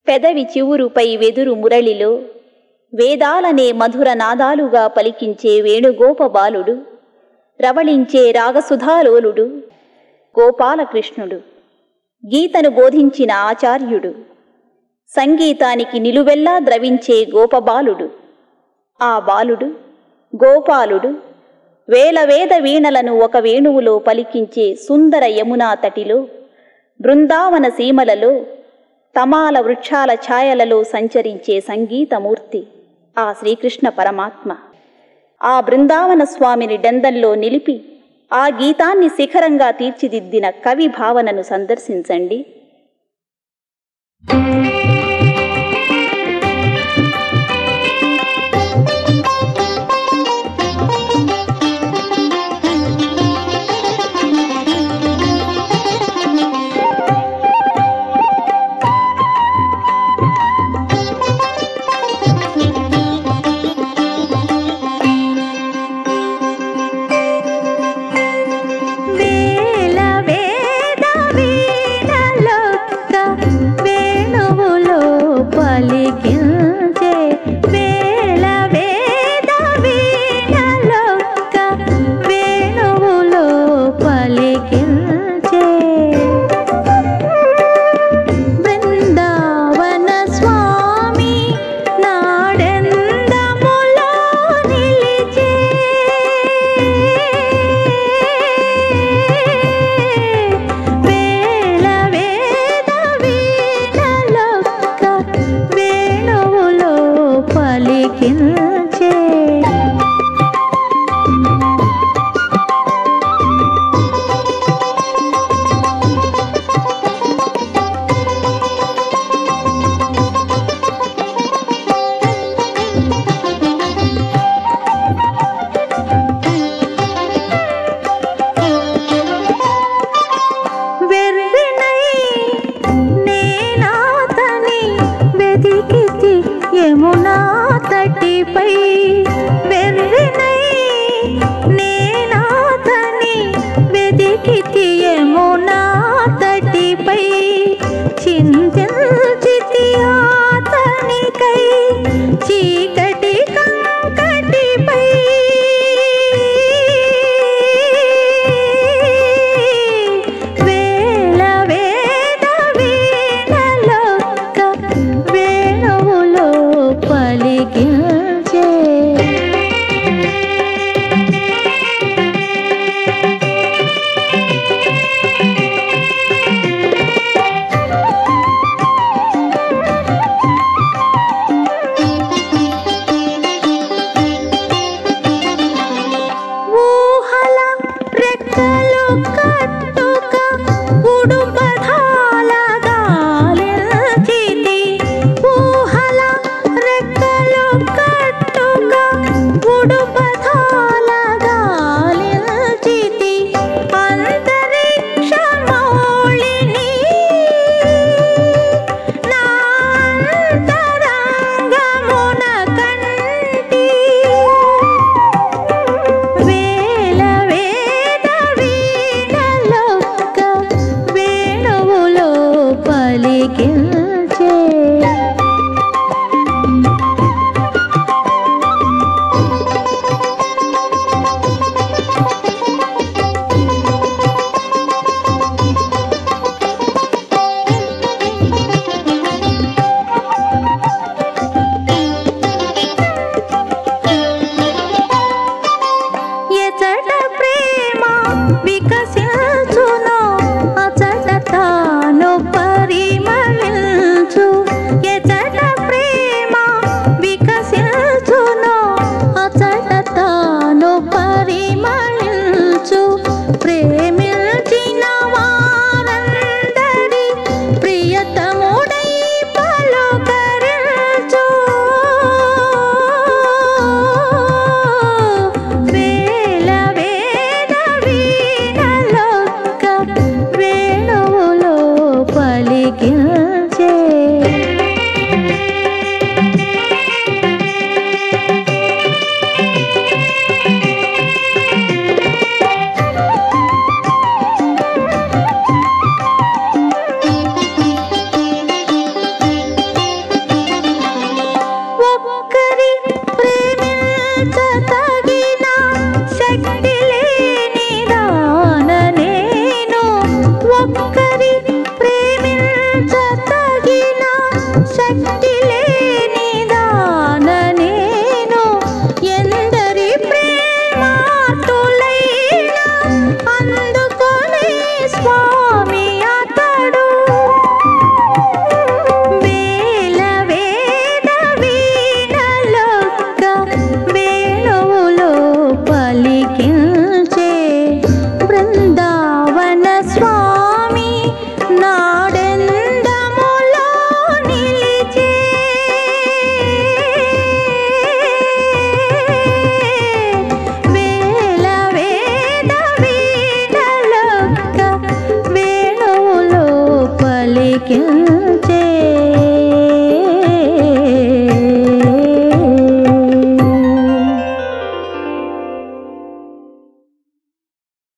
పెదవి చివురుపై వెదురు మురళిలో వేదాలనే మధుర నాదాలుగా పలికించే వేణుగోపబాలుడు రవళించే రాగసుధాలోలుడు గోపాలకృష్ణుడు గీతను బోధించిన ఆచార్యుడు సంగీతానికి నిలువెల్లా ద్రవించే గోపబాలుడు ఆ బాలుడు గోపాలుడు వేల వేద వీణలను ఒక వేణువులో పలికించే సుందర యమునా తటిలో బృందావన సీమలలో తమాల వృక్షాల ఛాయలలో సంచరించే సంగీతమూర్తి ఆ శ్రీకృష్ణ పరమాత్మ ఆ బృందావన స్వామిని డెందంలో నిలిపి ఆ గీతాన్ని శిఖరంగా తీర్చిదిద్దిన కవి భావనను సందర్శించండి వేల వేద వీణలొక్క వేణువులో పలికించే వేల వేద వీణలొక్క వేణువులో పలికించే బృందావన స్వామి నాడెందములో నిలిచే వేల వేద వీణలొక్క వేణువులో పలికించే వెర్రినై నేనాతని వెదికితి యమునా తటిపై వెర్రినై నేనాతని వెదికితి యమునా తటిపై చింతించ